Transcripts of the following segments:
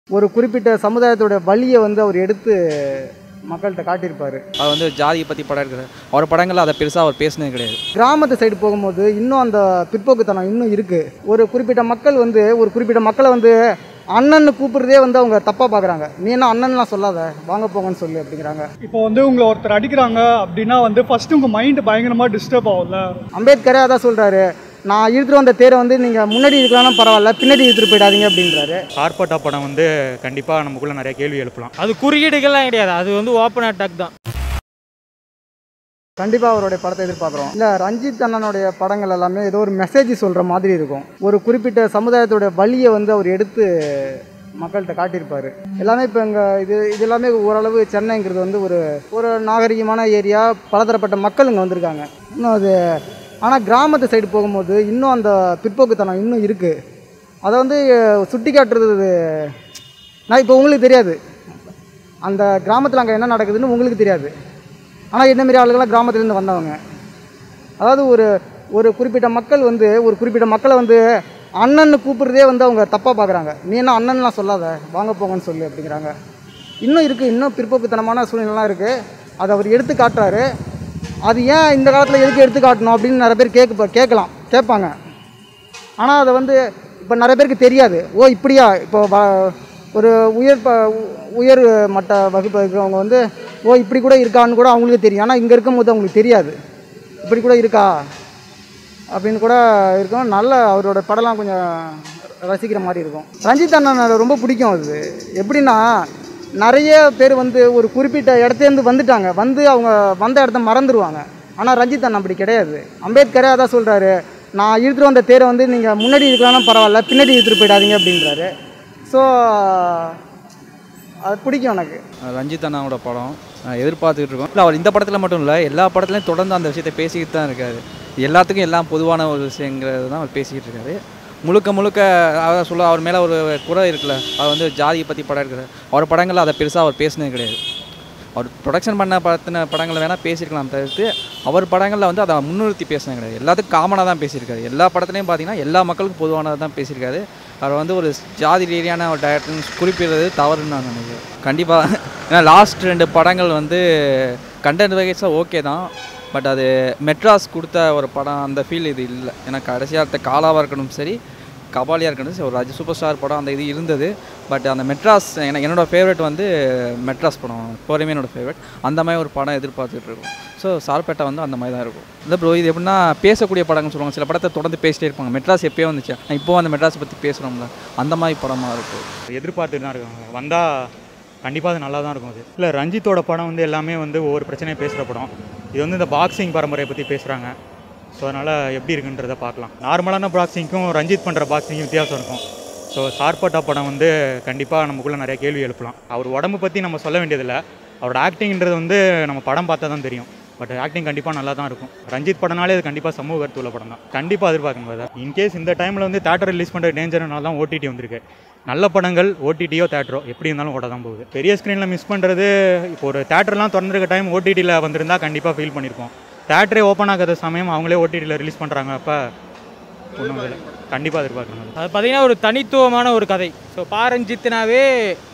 ஒரு குறிப்பிட்ட சமுதாயத்தோட வழியை வந்து அவர் எடுத்து மக்கள்கிட்ட காட்டியிருப்பார் அவர் வந்து ஜாதியை பற்றி படம் எடுக்கிறார் அவர் படங்களில் அதை பெருசாக அவர் பேசினது கிடையாது கிராமத்து சைடு போகும்போது இன்னும் அந்த பிற்போக்குத்தனம் இன்னும் இருக்குது ஒரு குறிப்பிட்ட மக்கள் வந்து ஒரு குறிப்பிட்ட மக்களை வந்து அண்ணன்னு கூப்பிடுறதே வந்து அவங்க தப்பாக பார்க்குறாங்க நீ என்ன அண்ணன்லாம் சொல்லாத வாங்க போங்கன்னு சொல்லு அப்படிங்கிறாங்க இப்போ வந்து உங்களை ஒருத்தர் அடிக்கிறாங்க அப்படின்னா வந்து ஃபர்ஸ்ட் உங்கள் மைண்டு பயங்கரமாக டிஸ்டர்ப் ஆகும்ல அம்பேத்கரே அதான் சொல்கிறாரு நான் இழுத்துட்டு வந்த தேரை வந்து நீங்கள் முன்னாடி இருக்கலாம்னா பரவாயில்ல பின்னாடி இழுத்துட்டு போயிடாதீங்க அப்படின்றாரு ஆர்ப்பாட்டா படம் வந்து கண்டிப்பாக நமக்குள்ள நிறைய கேள்வி எழுப்பலாம் அது குறியீடுகள்லாம் கிடையாது அது வந்து ஓப்பன் அட்டாக் தான் கண்டிப்பாக அவருடைய படத்தை எதிர்பார்க்குறோம் இல்லை ரஞ்சித் அண்ணனுடைய படங்கள் எல்லாமே ஏதோ ஒரு மெசேஜ் சொல்கிற மாதிரி இருக்கும் ஒரு குறிப்பிட்ட சமுதாயத்தோட வழியை வந்து அவர் எடுத்து மக்கள்கிட்ட காட்டியிருப்பார் எல்லாமே இப்போ இங்கே இது இது எல்லாமே ஓரளவு சென்னைங்கிறது வந்து ஒரு ஒரு நாகரிகமான ஏரியா பலதரப்பட்ட மக்கள் இங்கே வந்திருக்காங்க இன்னும் அது ஆனால் கிராமத்து சைடு போகும்போது இன்னும் அந்த பிற்போக்குத்தனம் இன்னும் இருக்குது அதை வந்து சுட்டி காட்டுறது நான் இப்போ உங்களுக்கு தெரியாது அந்த கிராமத்தில் அங்கே என்ன நடக்குதுன்னு உங்களுக்கு தெரியாது ஆனால் என்ன மாரி ஆளுங்கள்லாம் கிராமத்துலேருந்து வந்தவங்க அதாவது ஒரு ஒரு குறிப்பிட்ட மக்கள் வந்து ஒரு குறிப்பிட்ட மக்களை வந்து அண்ணன்னு கூப்பிடுறதே வந்து அவங்க தப்பாக பார்க்குறாங்க நீ என்ன அண்ணன்லாம் சொல்லாத வாங்க போங்கன்னு சொல்லு அப்படிங்கிறாங்க இன்னும் இருக்குது இன்னும் பிற்போக்குத்தனமான சூழ்நிலைலாம் இருக்குது அதை அவர் எடுத்து காட்டுறாரு அது ஏன் இந்த காலத்தில் எதுக்கு எடுத்து காட்டணும் அப்படின்னு நிறைய பேர் கேட்க கேட்கலாம் கேட்பாங்க ஆனால் அதை வந்து இப்போ நிறைய பேருக்கு தெரியாது ஓ இப்படியா இப்போ வ- ஒரு உயர் ப உயர் மட்ட வகுப்பு இருக்கிறவங்க வந்து ஓ இப்படி கூட இருக்கான்னு கூட அவங்களுக்கு தெரியும் ஆனால் இங்கே இருக்கும்போது அவங்களுக்கு தெரியாது இப்படி கூட இருக்கா அப்படின்னு கூட இருக்கும் நல்ல அவரோட படம்லாம் கொஞ்சம் ரசிக்கிற மாதிரி இருக்கும் ரஞ்சித் அண்ணன் ரொம்ப பிடிக்கும் அது எப்படின்னா நிறைய பேர் வந்து ஒரு குறிப்பிட்ட இடத்துலேருந்து வந்துட்டாங்க வந்து அவங்க வந்த இடத்த மறந்துடுவாங்க ஆனால் ரஞ்சித் அண்ணன் அப்படி கிடையாது அம்பேத்கரே அதான் சொல்கிறாரு நான் இழுத்துட்டு வந்த தேரை வந்து நீங்கள் முன்னாடி இருக்கலாம்னா பரவாயில்ல பின்னாடி இழுத்துட்டு போயிடாதீங்க அப்படின்றாரு ஸோ அது பிடிக்கும் எனக்கு ரஞ்சித் அண்ணாவோட படம் நான் எதிர்பார்த்துக்கிட்டு இருக்கோம் இல்லை அவர் இந்த படத்தில் மட்டும் இல்லை எல்லா படத்துலையும் தொடர்ந்து அந்த விஷயத்தை பேசிக்கிட்டு தான் இருக்காரு எல்லாத்துக்கும் எல்லாம் பொதுவான ஒரு விஷயங்கிறது தான் அவர் பேசிக்கிட்டு இருக்காரு முழுக்க முழுக்க அதான் சொல்ல அவர் மேலே ஒரு குறை இருக்குல்ல அவர் வந்து ஜாதியை பற்றி படம் எடுக்கிறார் அவர் படங்களில் அதை பெருசாக அவர் பேசினது கிடையாது அவர் ப்ரொடக்ஷன் பண்ண படத்தின படங்களை வேணால் பேசியிருக்கலாம் தவிர்த்து அவர் படங்களில் வந்து அதை முன்னிறுத்தி பேசினது கிடையாது எல்லாத்துக்கும் காமனாக தான் பேசியிருக்காரு எல்லா படத்துலையும் பார்த்தீங்கன்னா எல்லா மக்களுக்கும் பொதுவானதை தான் பேசியிருக்காரு அவர் வந்து ஒரு ஜாதி ரீதியான ஒரு டேரக்டர்னு குறிப்பிடுறது தவறுன்னு நான் நினைக்கிறேன் கண்டிப்பாக ஏன்னா லாஸ்ட் ரெண்டு படங்கள் வந்து கண்டென்ட் வைஸாக ஓகே தான் பட் அது மெட்ராஸ் கொடுத்த ஒரு படம் அந்த ஃபீல் இது இல்லை ஏன்னா கடைசியாக அடுத்த காலாவாக இருக்கட்டும் சரி கபாலியாக இருக்கட்டும் சரி ஒரு ராஜ் சூப்பர் ஸ்டார் படம் அந்த இது இருந்தது பட் அந்த மெட்ராஸ் எனக்கு என்னோட ஃபேவரட் வந்து மெட்ராஸ் படம் எப்போதுமே என்னோட ஃபேவரட் அந்த மாதிரி ஒரு படம் எதிர்பார்த்துட்டு இருக்கோம் ஸோ சார்பேட்டை வந்து அந்த மாதிரி தான் இருக்கும் இல்லை ப்ரோ இது எப்படின்னா பேசக்கூடிய படம்னு சொல்லுவாங்க சில படத்தை தொடர்ந்து பேசிட்டே இருப்பாங்க மெட்ராஸ் எப்பயோ வந்துச்சு நான் இப்போ அந்த மெட்ராஸை பற்றி பேசுகிறோம்ல அந்த மாதிரி படமாக இருக்கும் எதிர்பார்த்துட்டு தான் இருக்காங்க வந்தால் கண்டிப்பாக அது நல்லா தான் இருக்கும் அது இல்லை ரஞ்சித்தோட படம் வந்து எல்லாமே வந்து ஒவ்வொரு பிரச்சனையை பேசுகிற படம் இது வந்து இந்த பாக்ஸிங் பரம்பரையை பற்றி பேசுகிறாங்க ஸோ அதனால் எப்படி இருக்குன்றதை பார்க்கலாம் நார்மலான பாக்ஸிங்க்கும் ரஞ்சித் பண்ணுற பாக்ஸிங்கும் வித்தியாசம் இருக்கும் ஸோ சார்பட்டா படம் வந்து கண்டிப்பாக நமக்குள்ளே நிறைய கேள்வி எழுப்பலாம் அவர் உடம்பு பற்றி நம்ம சொல்ல வேண்டியதில்லை அவரோட ஆக்டிங்ன்றது வந்து நம்ம படம் பார்த்தா தான் தெரியும் பட் ஆக்டிங் கண்டிப்பாக நல்லா தான் இருக்கும் ரஞ்சித் படம்னாலே அது கண்டிப்பாக சமூக கருத்துள்ள படம் தான் கண்டிப்பாக எதிர்பார்க்கணும் அதை இன்கேஸ் இந்த டைமில் வந்து தேட்டர் ரிலீஸ் பண்ணுற டேஞ்சர்னால தான் ஓடிடி வந்திருக்கு நல்ல படங்கள் ஓடிடியோ தேட்டரோ எப்படி இருந்தாலும் ஓட தான் போகுது பெரிய ஸ்க்ரீனில் மிஸ் பண்ணுறது இப்போ ஒரு தேட்டர்லாம் திறந்துருக்க டைம் ஓடிடியில் வந்திருந்தா கண்டிப்பாக ஃபீல் பண்ணியிருப்போம் தேட்டரே ஓப்பன் ஆகாத சமயம் அவங்களே ஓடிடியில் ரிலீஸ் பண்ணுறாங்க அப்போ ஒன்றும் இல்லை கண்டிப்பாக எதிர்பார்க்கணும் அது. அது பார்த்தீங்கன்னா ஒரு தனித்துவமான ஒரு கதை ஸோ பாரஞ்சித்னாவே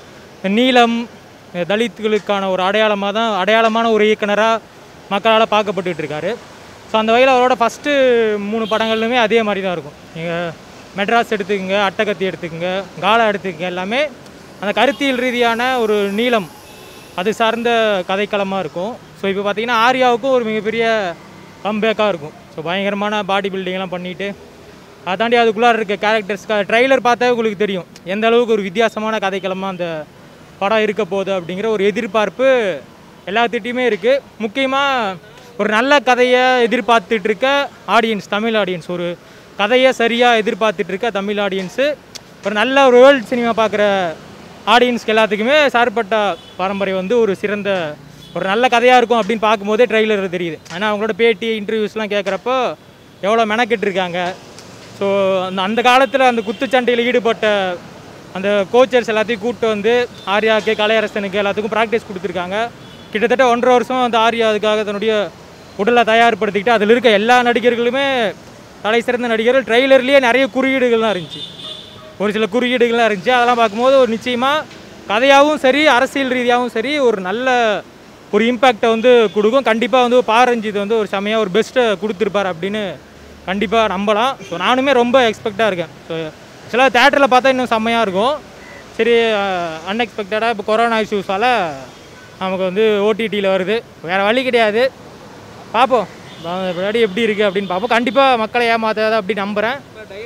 நீலம் தலித்துகளுக்கான ஒரு அடையாளமாக தான் அடையாளமான ஒரு இயக்குனராக மக்களால் பார்க்கப்பட்டுட்டு இருக்காரு ஸோ அந்த வகையில் அவரோட ஃபஸ்ட்டு மூணு படங்கள்லுமே அதே மாதிரி தான் இருக்கும் நீங்கள் மெட்ராஸ் எடுத்துக்கங்க அட்டகத்தி எடுத்துக்கங்க காலா எடுத்துக்கங்க எல்லாமே அந்த கருத்தியல் ரீதியான ஒரு நீளம் அது சார்ந்த கதைக்களமாக இருக்கும் ஸோ இப்போ பார்த்தீங்கன்னா ஆர்யாவுக்கும் ஒரு மிகப்பெரிய கம்பேக்காக இருக்கும் ஸோ பயங்கரமான பாடி பில்டிங்லாம் பண்ணிட்டு அதை தாண்டி அதுக்குள்ளார இருக்க கேரக்டர்ஸ் ட்ரைலர் பார்த்தாவே உங்களுக்கு தெரியும் எந்த அளவுக்கு ஒரு வித்தியாசமான கதைக்களமாக அந்த படம் இருக்க போகுது அப்படிங்கிற ஒரு எதிர்பார்ப்பு எல்லாத்திட்டையுமே இருக்குது முக்கியமாக ஒரு நல்ல கதையை எதிர்பார்த்துட்டு இருக்க ஆடியன்ஸ் தமிழ் ஆடியன்ஸ் ஒரு கதையை சரியாக எதிர்பார்த்துட்டு இருக்க தமிழ் ஆடியன்ஸு ஒரு நல்ல ஒரு வேர்ல்ட் சினிமா பார்க்குற ஆடியன்ஸ்க்கு எல்லாத்துக்குமே சார்பட்ட பாரம்பரை வந்து ஒரு சிறந்த ஒரு நல்ல கதையாக இருக்கும் அப்படின்னு பார்க்கும்போதே ட்ரெய்லர் தெரியுது ஆனால் அவங்களோட பேட்டி இன்டர்வியூஸ்லாம் கேட்குறப்போ எவ்வளோ மெனக்கெட்டு இருக்காங்க ஸோ அந்த அந்த காலத்தில் அந்த குத்துச்சண்டையில் ஈடுபட்ட அந்த கோச்சர்ஸ் எல்லாத்தையும் கூப்பிட்டு வந்து ஆர்யாவுக்கு கலையரசனுக்கு எல்லாத்துக்கும் ப்ராக்டிஸ் கொடுத்துருக்காங்க கிட்டத்தட்ட ஒன்றரை வருஷம் அந்த ஆர்யா அதுக்காக தன்னுடைய உடலை தயார்படுத்திக்கிட்டு அதில் இருக்க எல்லா நடிகர்களுமே தலை சிறந்த நடிகர்கள் ட்ரெய்லர்லேயே நிறைய குறியீடுகள்லாம் இருந்துச்சு ஒரு சில குறியீடுகள்லாம் இருந்துச்சு அதெல்லாம் பார்க்கும்போது ஒரு நிச்சயமாக கதையாகவும் சரி அரசியல் ரீதியாகவும் சரி ஒரு நல்ல ஒரு இம்பேக்டை வந்து கொடுக்கும் கண்டிப்பாக வந்து பாரஞ்சித் வந்து ஒரு செமையாக ஒரு பெஸ்ட்டை கொடுத்துருப்பார் அப்படின்னு கண்டிப்பாக நம்பலாம் ஸோ நானுமே ரொம்ப எக்ஸ்பெக்டாக இருக்கேன் ஸோ சில தேட்டரில் பார்த்தா இன்னும் செம்மையாக இருக்கும் சரி அன்எக்ஸ்பெக்டடாக இப்போ கொரோனா இஷ்யூஸால் நமக்கு வந்து ஓடிடியில் வருது வேறு வழி கிடையாது பார்ப்போம் முன்னாடி எப்படி இருக்குது அப்படின்னு பார்ப்போம் கண்டிப்பாக மக்களை ஏமாத்தாத அப்படி நம்புகிறேன்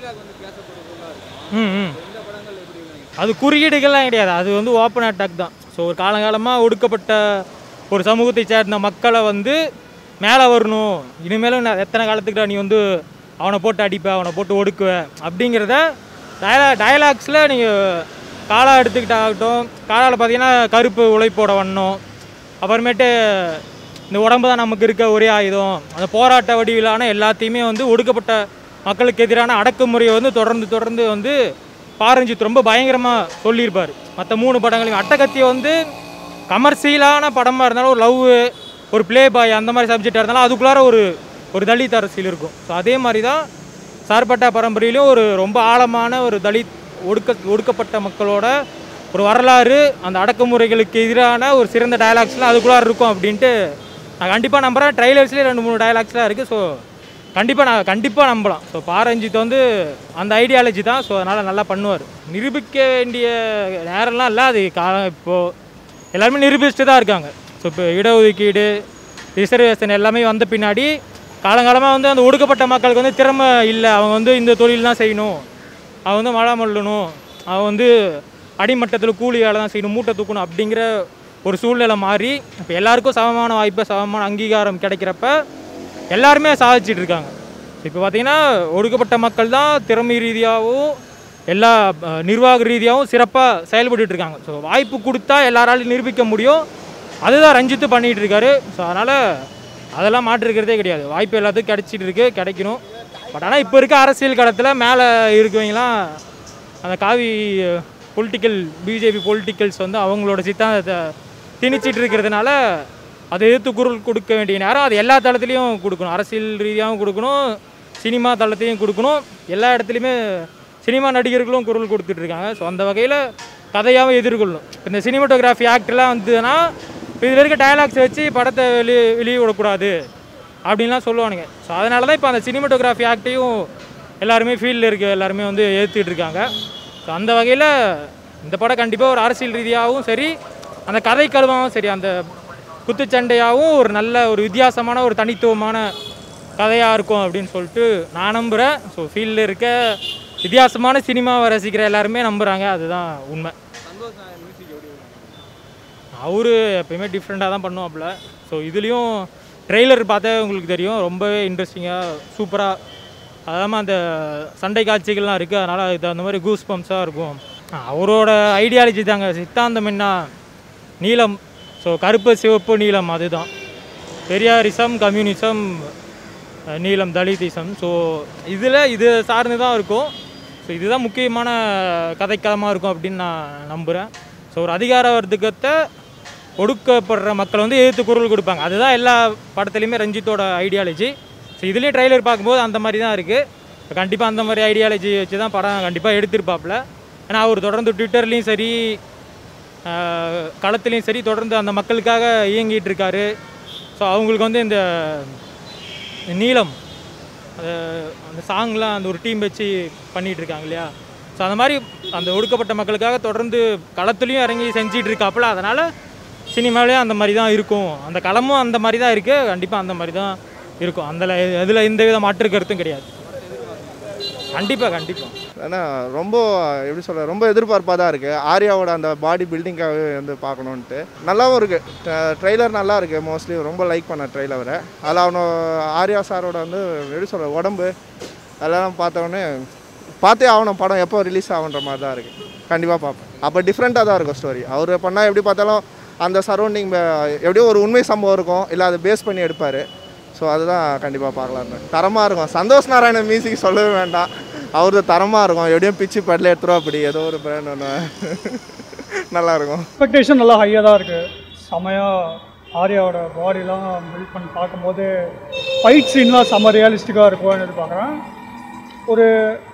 ம் ம் அது குறியீடுகள்லாம் கிடையாது அது வந்து ஓப்பன் அட்டாக் தான் ஸோ ஒரு காலங்காலமாக ஒடுக்கப்பட்ட ஒரு சமூகத்தை சேர்ந்த மக்களை வந்து மேலே வரணும் இனிமேலும் நான் எத்தனை காலத்துக்கு நீ வந்து அவனை போட்டு அடிப்ப அவனை போட்டு ஒடுக்குவ அப்படிங்கிறத டயலா டயலாக்ஸில் நீங்கள் காலா எடுத்துக்கிட்டாகட்டும் காலாவில் பார்த்தீங்கன்னா கருப்பு உழைப்போட வண்ணம் அப்புறமேட்டு இந்த உடம்பு தான் நமக்கு இருக்க ஒரே ஆயுதம் அந்த போராட்ட வடிவிலான எல்லாத்தையுமே வந்து ஒடுக்கப்பட்ட மக்களுக்கு எதிரான அடக்குமுறையை வந்து தொடர்ந்து தொடர்ந்து வந்து பாரஞ்சித் ரொம்ப பயங்கரமாக சொல்லியிருப்பார் மற்ற மூணு படங்களையும் அட்டகத்தியை வந்து கமர்ஷியலான படமாக இருந்தாலும் ஒரு லவ் ஒரு ப்ளே பாய் அந்த மாதிரி சப்ஜெக்டாக இருந்தாலும் அதுக்குள்ளார ஒரு ஒரு தலித் அரசியல் இருக்கும் ஸோ அதே மாதிரி தான் சார்பட்டா பரம்பரையிலும் ஒரு ரொம்ப ஆழமான ஒரு தலித் ஒடுக்க ஒடுக்கப்பட்ட மக்களோட ஒரு வரலாறு அந்த அடக்குமுறைகளுக்கு எதிரான ஒரு சிறந்த டயலாக்ஸ்லாம் அதுக்குள்ளார இருக்கும் அப்படின்ட்டு நான் கண்டிப்பாக நம்புகிறேன் ட்ரைலர்ஸ்லேயே ரெண்டு மூணு டயலாக்ஸ்லாம் இருக்குது ஸோ கண்டிப்பாக நான் கண்டிப்பாக நம்பலாம் ஸோ பாரஞ்சித் வந்து அந்த ஐடியாலஜி தான் ஸோ அதனால் நல்லா பண்ணுவார் நிரூபிக்க வேண்டிய நேரம்லாம் இல்லை அது காலம் இப்போது எல்லாருமே நிரூபிச்சுட்டு தான் இருக்காங்க ஸோ இப்போ இடஒதுக்கீடு ரிசர்வேஷன் எல்லாமே வந்த பின்னாடி காலங்காலமாக வந்து அந்த ஒடுக்கப்பட்ட மக்களுக்கு வந்து திறமை இல்லை அவங்க வந்து இந்த தொழில் தான் செய்யணும் அவன் வந்து மழை மல்லணும் அவன் வந்து அடிமட்டத்தில் கூலி வேலை தான் செய்யணும் மூட்டை தூக்கணும் அப்படிங்கிற ஒரு சூழ்நிலை மாறி இப்போ எல்லாருக்கும் சமமான வாய்ப்பு சமமான அங்கீகாரம் கிடைக்கிறப்ப எல்லாருமே சாதிச்சிட்டு இருக்காங்க இப்போ பார்த்தீங்கன்னா ஒடுக்கப்பட்ட மக்கள் தான் திறமை ரீதியாகவும் எல்லா அஹ், நிர்வாக ரீதியாகவும் சிறப்பாக செயல்பட்டுட்டு இருக்காங்க ஸோ வாய்ப்பு கொடுத்தா எல்லாராலையும் நிரூபிக்க முடியும் அதுதான் ரஞ்சித்து பண்ணிகிட்டு இருக்காரு ஸோ அதனால் அதெல்லாம் மாற்றிருக்கிறதே கிடையாது வாய்ப்பு எல்லாத்துக்கும் கிடைச்சிட்டு இருக்கு கிடைக்கணும் பட் ஆனால் இப்போ இருக்க அரசியல் களத்தில் மேலே இருக்கவங்களாம் அந்த காவி பொலிட்டிக்கல் பிஜேபி பொலிட்டிக்கல்ஸ் வந்து அவங்களோட சித்தாந்தத்தை திணிச்சிட்டு இருக்கிறதுனால அதை எதிர்த்து குரல் கொடுக்க வேண்டிய நேரம் அது எல்லா தளத்துலேயும் கொடுக்கணும் அரசியல் ரீதியாகவும் கொடுக்கணும் சினிமா தளத்தையும் கொடுக்கணும் எல்லா இடத்துலையுமே சினிமா நடிகர்களும் குரல் கொடுத்துட்டு இருக்காங்க ஸோ அந்த வகையில் கதையாகவும் எதிர்கொள்ளணும் இப்ப இந்த சினிமாட்டோகிராஃபி ஆக்ட்லாம் வந்ததுன்னா இப்போ இதில் இருக்க டயலாக்ஸ் வச்சு படத்தை வெளியே வெளியே விடக்கூடாது அப்படின்லாம் சொல்லுவானுங்க ஸோ அதனால தான் இப்போ அந்த சினிமாட்டோகிராஃபி ஆக்டையும் எல்லாருமே ஃபீல்டில் இருக்க எல்லாருமே வந்து ஏற்றுக்கிட்டு இருக்காங்க ஸோ அந்த வகையில் இந்த படம் கண்டிப்பாக ஒரு அரசியல் ரீதியாகவும் சரி அந்த கதை கழுவாகவும் சரி அந்த குத்துச்சண்டையாகவும் ஒரு நல்ல ஒரு வித்தியாசமான ஒரு தனித்துவமான கதையாக இருக்கும் அப்படின்னு சொல்லிட்டு நான் நம்புகிறேன் ஸோ ஃபீல்டில் இருக்க வித்தியாசமான சினிமாவை ரசிக்கிற எல்லாருமே நம்புகிறாங்க அதுதான் உண்மை அவரு எப்பயுமே டிஃப்ரெண்ட்டாக தான் பண்ணுவாப்புல ஸோ இதுலேயும் ட்ரெய்லர் பார்த்தா உங்களுக்கு தெரியும் ரொம்பவே இன்ட்ரெஸ்டிங்காக சூப்பராக அதாம அந்த சண்டை காட்சிகள்லாம் இருக்குது அதனால் அதுக்கு தகுந்த மாதிரி கூஸ் பம்ப்ஸாக இருக்கும் அவரோட ஐடியாலஜி தாங்க சித்தாந்தம் என்ன நீலம் ஸோ கருப்பு சிவப்பு நீலம் அதுதான் பெரியாரிசம் கம்யூனிசம் அஹ், நீலம் தலிதிசம் ஸோ இதில் இது சார்ந்து தான் இருக்கும் ஸோ இதுதான் முக்கியமான கதைக்களமாக இருக்கும் அப்படின்னு நான் நம்புகிறேன் ஸோ ஒரு அதிகார வர்க்கத்தை ஒடுக்கப்படுற மக்கள் வந்து எதிர்த்து குரல் கொடுப்பாங்க அதுதான் எல்லா படத்துலையுமே ரஞ்சித்தோட ஐடியாலஜி ஸோ இதுலேயும் ட்ரைலர் பார்க்கும்போது அந்த மாதிரி தான் இருக்குது கண்டிப்பாக அந்த மாதிரி ஐடியாலஜி வச்சு தான் படம் கண்டிப்பாக எடுத்திருப்பாப்புல ஏன்னா அவர் தொடர்ந்து ட்விட்டர்லேயும் சரி ஆஹ், களத்துலேயும் சரி தொடர்ந்து அந்த மக்களுக்காக இயங்கிட்டு இருக்காரு ஸோ அவங்களுக்கு வந்து இந்த நீளம் அது அந்த சாங்லாம் அந்த ஒரு டீம் வச்சு பண்ணிகிட்டு இருக்காங்க இல்லையா ஸோ அந்த மாதிரி அந்த ஒடுக்கப்பட்ட மக்களுக்காக தொடர்ந்து களத்துலேயும் இறங்கி செஞ்சிட்டு இருக்காப்புல அதனால் சினிமாவிலேயும் அந்த மாதிரி தான் இருக்கும் அந்த களமும் அந்த மாதிரி தான் இருக்குது கண்டிப்பாக அந்த மாதிரி தான் இருக்கும் அதில் அதில் எந்த வித மாற்று கருத்தும் கிடையாது கண்டிப்பாக கண்டிப்பாக ஏன்னா ரொம்ப எப்படி சொல்ல ரொம்ப எதிர்பார்ப்பாக தான் இருக்குது ஆர்யாவோட அந்த பாடி பில்டிங்காகவே வந்து பார்க்கணுன்ட்டு நல்லாவும் இருக்குது ட்ரெய்லர் நல்லா இருக்குது மோஸ்ட்லி ரொம்ப லைக் பண்ண ட்ரெய்லரை அதில் அவனோ ஆர்யா சாரோட வந்து எப்படி சொல்ல உடம்பு அதெல்லாம் பார்த்தோன்னே பார்த்தே ஆகணும் படம் எப்போ ரிலீஸ் ஆகுன்ற மாதிரி தான் இருக்குது கண்டிப்பாக பார்ப்பேன் அப்போ டிஃப்ரெண்ட்டாக தான் இருக்கும் ஸ்டோரி அவர் பண்ணால் எப்படி பார்த்தாலும் அந்த சரௌண்டிங் எப்படியோ ஒரு உண்மை சம்பவம் இருக்கும் இல்லை அதை பேஸ் பண்ணி எடுப்பார் ஸோ அதுதான் கண்டிப்பாக பார்க்கலான்னு தரமாக இருக்கும் சந்தோஷ் நாராயணன் மியூசிக் சொல்லவே வேண்டாம் அவரது தரமாக இருக்கும் எப்படியும் பிச்சு படல எடுத்துரும் அப்படி ஏதோ ஒரு பிராண்ட் ஒன்று நல்லா இருக்கும் எக்ஸ்பெக்டேஷன் நல்லா ஹையாக தான் இருக்குது செமையாக ஆர்யாவோட பாடிலாம் பில்ட் பண்ணி பார்க்கும்போது ஃபைட் சீன்லாம் செம்ம ரியலிஸ்டிக்காக இருக்கும்னு எதிர்பார்க்குறேன் ஒரு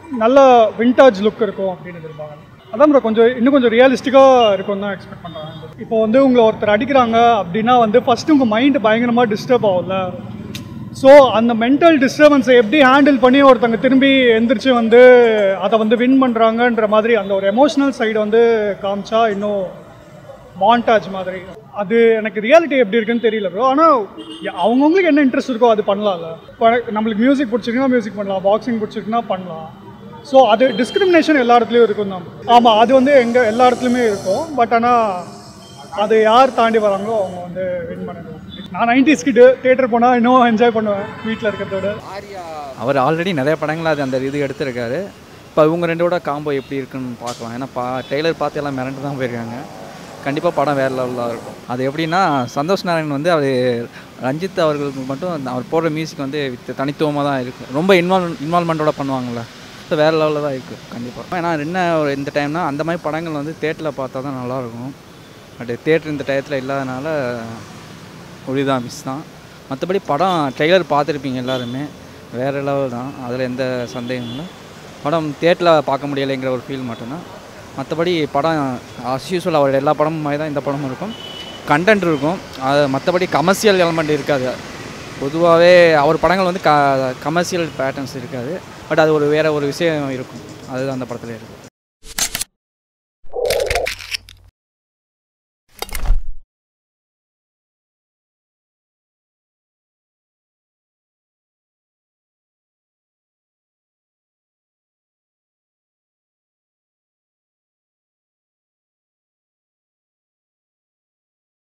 நல்ல விண்டாஜ் லுக் இருக்கும் அப்படின்னு எதிர்பார்க்குறேன் அதான் ப்ரோ கொஞ்சம் இன்னும் கொஞ்சம் ரியலிஸ்டிக்காக இருக்கும் தான் எக்ஸ்பெக்ட் பண்ணுறாங்க இப்போ வந்து உங்களை ஒருத்தர் அடிக்கிறாங்க அப்படின்னா வந்து ஃபஸ்ட்டு உங்கள் மைண்டு பயங்கரமாக டிஸ்டர்ப் ஆகும்ல ஸோ அந்த மென்டல் டிஸ்டர்பன்ஸை எப்படி ஹேண்டில் பண்ணி ஒருத்தங்க திரும்பி எந்திரிச்சு வந்து அதை வந்து வின் பண்ணுறாங்கன்ற மாதிரி அந்த ஒரு எமோஷ்னல் சைடு வந்து காமிச்சா இன்னும் மாண்டாஜ் மாதிரி அது எனக்கு ரியாலிட்டி எப்படி இருக்குன்னு தெரியல ப்ரோ ஆனால் அவங்கவுங்களுக்கு என்ன இன்ட்ரெஸ்ட் இருக்கோ அது பண்ணலாம்ல இப்போ நம்மளுக்கு மியூசிக் பிடிச்சிருக்குன்னா மியூசிக் பண்ணலாம் பாக்ஸிங் பிடிச்சிருக்குன்னா பண்ணலாம் ஸோ அது டிஸ்கிரிமினேஷன் எல்லா இடத்துலையும் இருக்கும் தான் ஆமாம் அது வந்து எங்கே எல்லா இடத்துலையுமே இருக்கும் பட் ஆனால் அது யார் தாண்டி வராங்களோ அவங்க வந்து வின் பண்ணிடுவாங்க நான் நைன்டிஸ் கிட்டு தேட்டர் போனால் இன்னும் என்ஜாய் பண்ணுவேன் வீட்டில் இருக்கிறதோட அவர் ஆல்ரெடி நிறைய படங்கள் அது அந்த இது எடுத்திருக்காரு இப்போ இவங்க ரெண்டோட காம்போ எப்படி இருக்குன்னு பார்க்கலாம் ஏன்னா பா டெய்லர் பார்த்து எல்லாம் மிரண்டு தான் போயிருக்காங்க கண்டிப்பாக படம் வேறு லெவலில் இருக்கும் அது எப்படின்னா சந்தோஷ் நாராயண் வந்து அவர் ரஞ்சித் அவர்களுக்கு மட்டும் அந்த அவர் போடுற மியூசிக் வந்து வித் தனித்துவமாக தான் இருக்குது ரொம்ப இன்வால்வ் இன்வால்மெண்ட்டோட பண்ணுவாங்கள்ல ஸோ வேறு லெவலில் தான் இருக்குது கண்டிப்பாக ஏன்னா என்ன ஒரு இந்த டைம்னா அந்த மாதிரி படங்கள் வந்து தேட்டரில் பார்த்தா தான் நல்லாயிருக்கும் பட் தேட்டர் இந்த டயத்தில் இல்லாதனால ஒளிதான் மிஸ் தான் மற்றபடி படம் ட்ரெய்லர் பார்த்துருப்பீங்க எல்லாருமே வேறு லெவல் தான் அதில் எந்த சந்தேகமும் இல்லை படம் தேட்டரில் பார்க்க முடியலைங்கிற ஒரு ஃபீல் மட்டும்தான் மற்றபடி படம் அஸ் யூஸ்வல் அவரோட எல்லா படமும் மாதிரி தான் இந்த படமும் இருக்கும் கண்டென்ட் இருக்கும் அது மற்றபடி கமர்ஷியல் எலமெண்ட் இருக்காது பொதுவாகவே அவர் படங்கள் வந்து க கமர்ஷியல் பேட்டர்ன்ஸ் இருக்காது பட் அது ஒரு வேறு ஒரு விஷயம் இருக்கும் அதுதான் அந்த படத்தில் இருக்குது